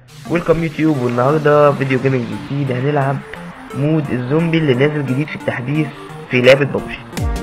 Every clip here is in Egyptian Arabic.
ويلكم يوتيوب والنهارده فيديو جيمنج جديد هنلعب مود الزومبي اللي نازل جديد في التحديث في لعبة بابجي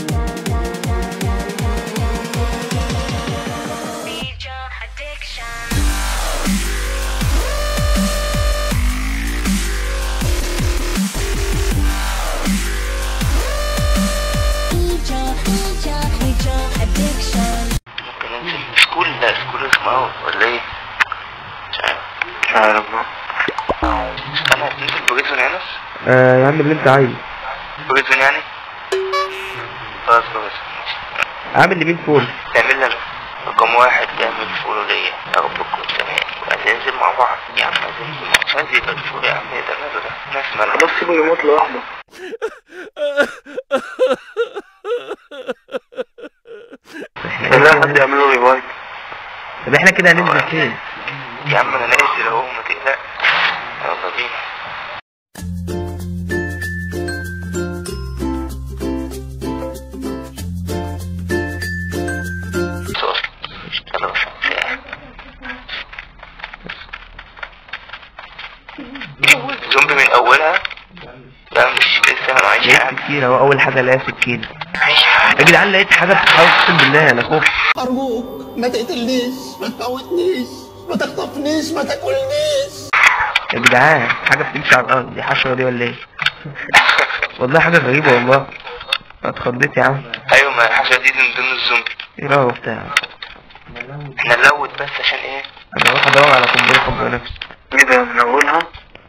Feed your addiction. Feed your, feed your, feed your addiction. ممكن ننزل سكول لا سكول اسمه اوت ولا ايه مش عارف مش عارف بقى استنى ننزل بريزون هنا آه يا عم اللي انت عايزه بريزون يعني خلاص خلاص عامل لمين فول تعمل لنا رقم واحد يعمل فولو ليا يا رب تكون تمام وهتنزل مع بعض يا عم هتنزل مع مش عايز يبقى الفول يا عم ايه ده ماله ده ناس مالها خلاص سيبه يموت لوحده احنا لا حد يعمل له ريفايت طب احنا كده هننزل فين يا عم انا نازل اهو ما تقلقش يلا بينا صوت اشتغل شغال زومبي من اولها لا مش لسه انا معيش لقيت حاجه كتير اهو اول حاجة لقيت سكينة معيش حاجه يا جدعان لقيت حاجة بتتحرك اقسم بالله انا خفت أرجوك ما تقتلنيش ما تموتنيش ما تخطفنيش ما تاكلنيش يا جدعان حاجة بتمشي على الارض دي حشرة دي ولا ايه والله حاجة غريبة والله أنا اتخضيت يا عم ايوه ما الحاجه دي من ضمن الزومبي ايه القرف ده يا عم احنا نلوت بس عشان ايه انا اروح ادور على قنبلة قنبلة نفسي ايه ده من اولها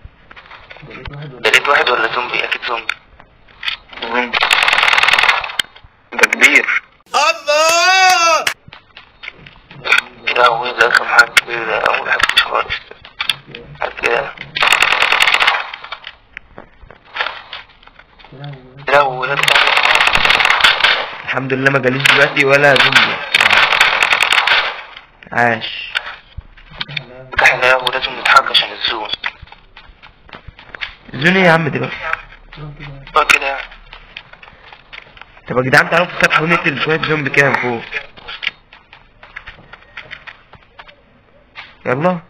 ده لقيت واحد ولا زومبي اكيد زومبي زومبي ده كبير الله لا هو ده كم حاجة كبيرة أول حاجة مش خالص بعد كده لا هو ده الحمد لله ما جاليش دلوقتي ولا زومبي عاش احنا لا هو لازم نتحرك عشان الزون زوني يا عم دلوقتي بقى كده طب يا جدعان تعالوا في السطح ونقتل شوية زومبي كده من فوق يلا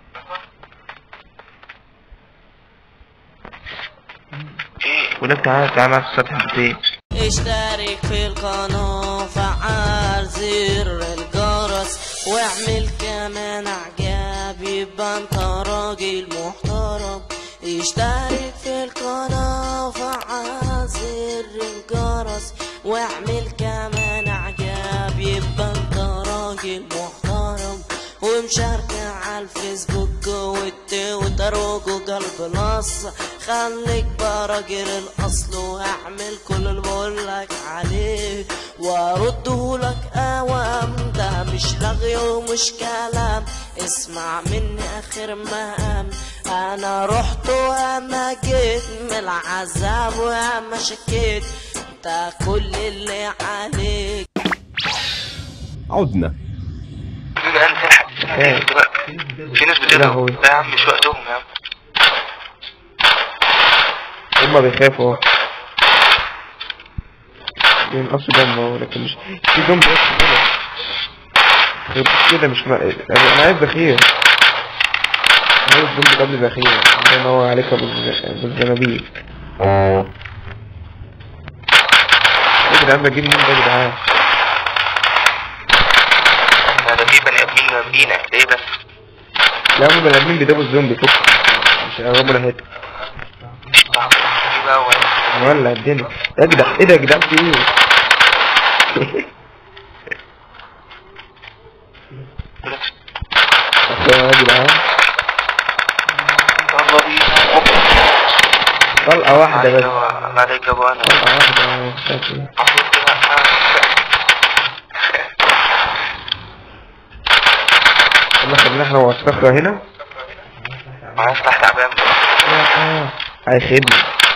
ايه ولك تعالى تعالى معايا في السطح بتاعي اشترك في القناة وفعل زر الجرس واعمل كمان اعجاب يبقى انت راجل محترم اشترك في القناة وفعل زر الجرس واعمل كمان اعجاب يبقى انت راجل محترم ومشاركة على الفيسبوك والتويتر وجوجل بلس خليك براجل الاصل واعمل كل اللي بقولك عليه واردهولك اوام ده مش لغي ومش كلام اسمع مني اخر مقام انا رحت واما جيت من العذاب واما شكيت انت كل اللي عليك عدنا بما ان تلحق ايه في ناس لهوي. بتضرب لا يا عم مش وقتهم يا عم هما بيخافوا اهو بينقصوا دم اهو لكن مش في زومبي بس كده غير كده مش م... انا عايز ذخيرة عايز زومبي قبل ذخيرة الله ينور عليك يا بالز- بالزنابيل ايه يا جدعان بجيب مين ده يا جدعان احنا ده في بني ادمين جنبينا ليه بس لا هما بني ادمين بيضربوا الزومبي فك مش هيقربوا ناحيتك مش طعم في بقى ولا ولا الدنيا يا جدع ايه ده يا جدعان في ايه أصل يا جدعان يلا بينا طلقة واحدة بس الله عليك يا ابو انا طلقة واحدة يا مختفي. المفروض كده يلا خلينا احنا والصخرة هنا معايا سلاح تعبان آه، هيخدني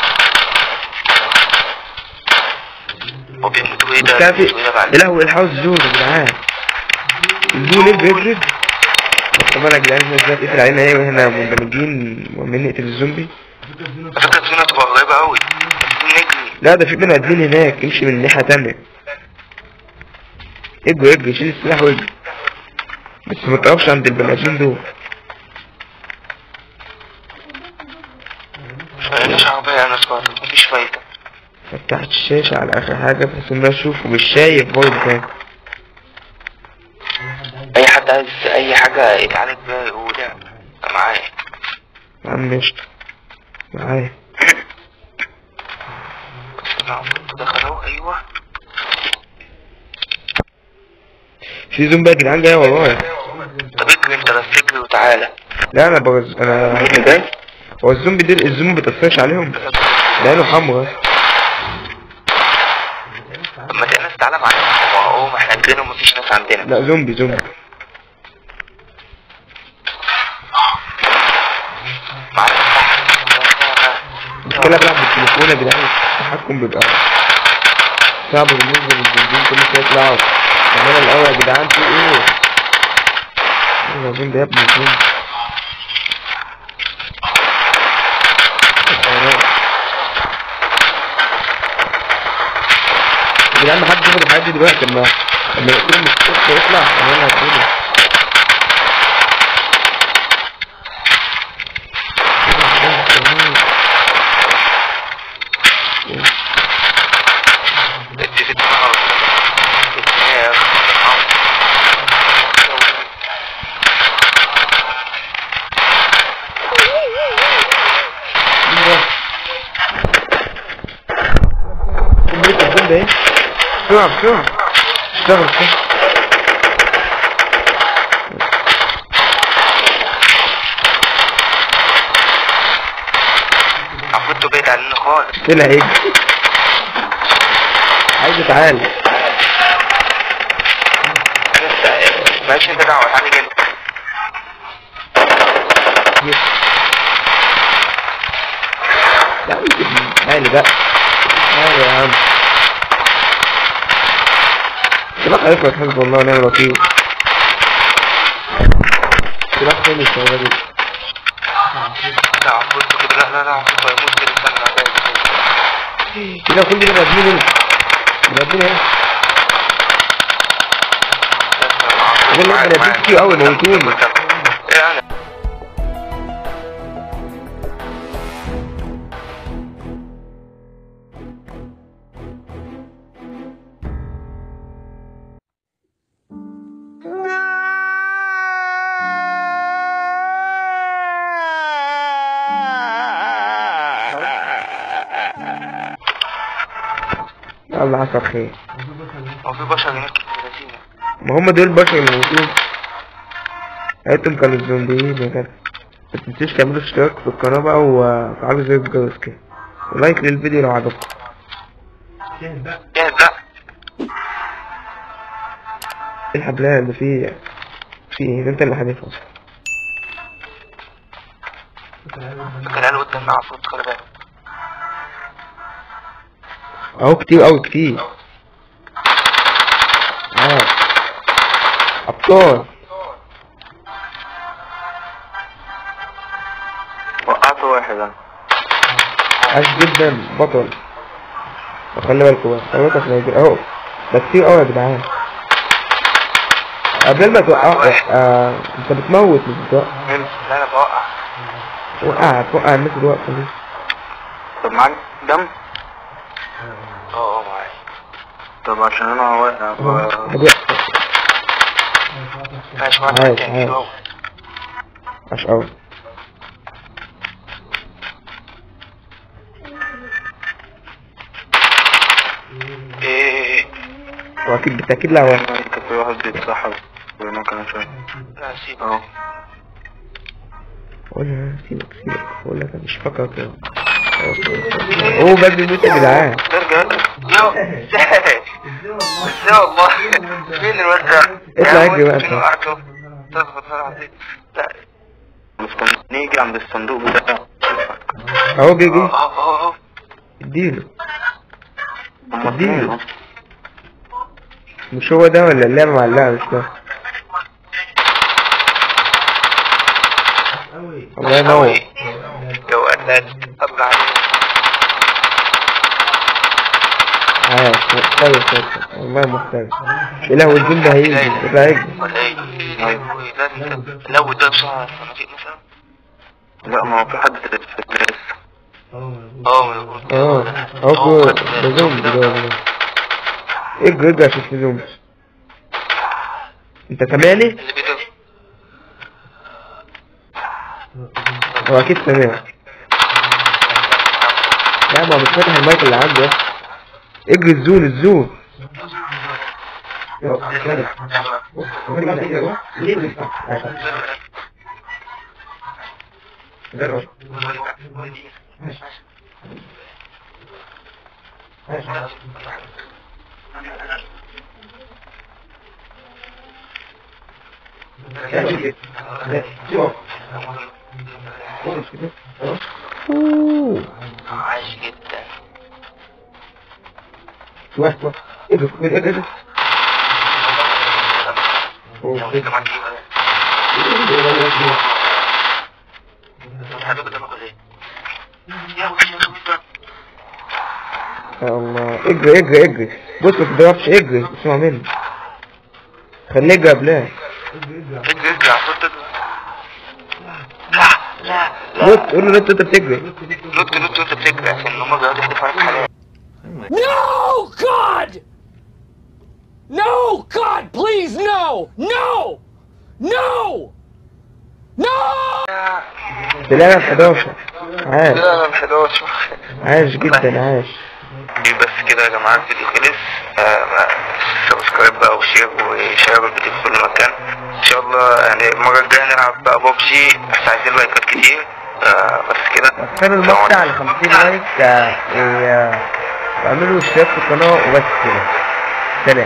هو بيموتوا ايه ده مختفي بيموتوا ايه ده بعد يا لهوي الحوز زون يا جدعان الزون ايه بيفرد طب انا يا جدعان احنا ازاي اتقفل علينا ايه واحنا مندمجين وعمالين نقتل الزومبي على فكرة الزونة هتبقى قريبة أوي نجري لا ده في بني ادمين هناك امشي من ناحية تانية اجري اجري شيل السلاح واجري بس ما تقفش عند البني ادمين دول مش عربية انا صغير مفيش فايدة فتحت الشاشة على آخر حاجة بحيث إن أنا أشوف ومش شايف برضه تاني اي حد عايز اي حاجة يتعالج بيها يقول يعني أنا معايا يا عم قشطة معايا نعم دخلوا ايوه في زوم بقى يا جدعان جاي ورايا طب اجري انت بس اجري وتعالى لا أنا بغز أنا ازاي؟ هو الزوم دي الزوم ما بتأثرش عليهم ده عينه حمرا طب ما تقلق تعالى معانا هو ما احنا عندنا ومفيش ناس عندنا لا زومبي زومبي معانا المشكلة بلعب بالتليفون يا جدعان التحكم بيبقى صعب بالنسبة للزومبيين كل شوية يطلعوا يعني أنا الأول يا جدعان في إيه؟ إيه يا زومبي يا ابني زومبي يا جدعان محدش ياخد الحاجات دي دلوقتي لما لما يقتلوا من الصبح يطلع انا هقتله ادي في دماغك دماغ كمبيوتر الزومبي ايه بسرعة بسرعة اشتغل اشتغل المفروض تبعد عننا خالص طلع ايه عايز اتعالج ماشي انت دعوة تعالى جنب لا يمكن مالي بقى مالي يا عم سلاح هيخلص حسب الله ونعم الوكيل سلاح فين الشباب دي لا المفروض كده لا لا لا المفروض يموت كده استنى انا جاي كده كل دي مجنون انت مجنون ايه استنى، والله معاك- أنا معاك. بديك فيه أوي، موتوني. ايه انا الله حصل خير هو في بشر هناك كتير لذينة ما هم دول البشر اللي موجودين انتم كانوا الزومبيين يا جدع ما تنسوش تعملوا اشتراك في القناة بقى وفعلوا زر الجرس كده ولايك للفيديو لو عجبكم جاهز بقى ايه الحبلية اللي فيه في ايه ده انت اللي حديث اصلا كان قالوا قدام المفروض خلي بالك اهو كتير اوي كتير اه ابطال وقعت واحد انا عاش جدا بطل خلي بالكوا بقى خلي بالك عشان يجي- اهو ده كتير اوي يا جدعان قبل ما توقع آه انت بتموت مش بتوقع لا انا بوقع وقع توقع الناس اللي واقفة دي طب معاك دم؟ اه اه معايا طب عشان انا واقع اهو هدي- ماشي عايز- واحد تاني عايز. اهو عاش اوي ايه واكيد بالتأكيد لا واحد كان في واحد بيتسحب هناك انا شايف لا سيب اهو قولها سيبك سيبك بقول لك أنا مش فاكر كده اوه بدري بيموت يا جدعان ارجع يو ازاي ازاي والله فين الواد ده اطلع يا اجري بقى فين انت. وقعته تظبط فرع دي لا نيجي عند الصندوق بتاعه اهو جه جه اهو اهو اهو اديله هما اديله. اتنين اهو. مش هو ده ولا اللعبة معلقة مش ده الله ينور لو قلت طلع عاش محترف يا أخي. والله محترف اله والجن ده هيجي ده هيجي ولا ايه ايوه لازم لو ده بسرعة الصناديق مثلا لا ما هو في حد في الناس اه ما يقول كده اه ده. اهو هو كو- خد بالك. ده زومبي ده والله. اجري اجري عشان في زومبي انت سامعني؟ اللي بيضرب هو اكيد سامع لا ما هو مش فاتح المايك اللي عنده بس اجري الزون الزون أوه. عاش جدا واحد واحد اجري اجري اجري يا ويلي كمان دي بقى. هدوك ده مخزي. يا ويلي يا ويلي. يا الله اجري اجري اجري بص ما تضربش اجري اسمع مني خليه يجري قبلها اجري اجري على صوت لا لا نط قول له نط انت بتجري نط نط وانت بتجري عشان هما بيقعدوا يحدفوا عليك حاجات No, God! No, God, please, no! No! No! No! تلاقي 11 عاش لا لا مش 11 عاش جدا عاش بس كده يا جماعة الفيديو خلص آه، ما- سبسكرايب بقى وشير وشير الفيديو في كل مكان ان شاء الله يعني المرة الجاية نلعب بقى ببجي بس عايزين لايكات كتير آه، بس كده وصلوا المقطع ل 50 لايك آه، و- واعملوا اشتراك في القناة وبس كده سلام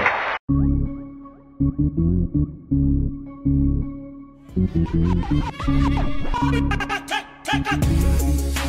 Take a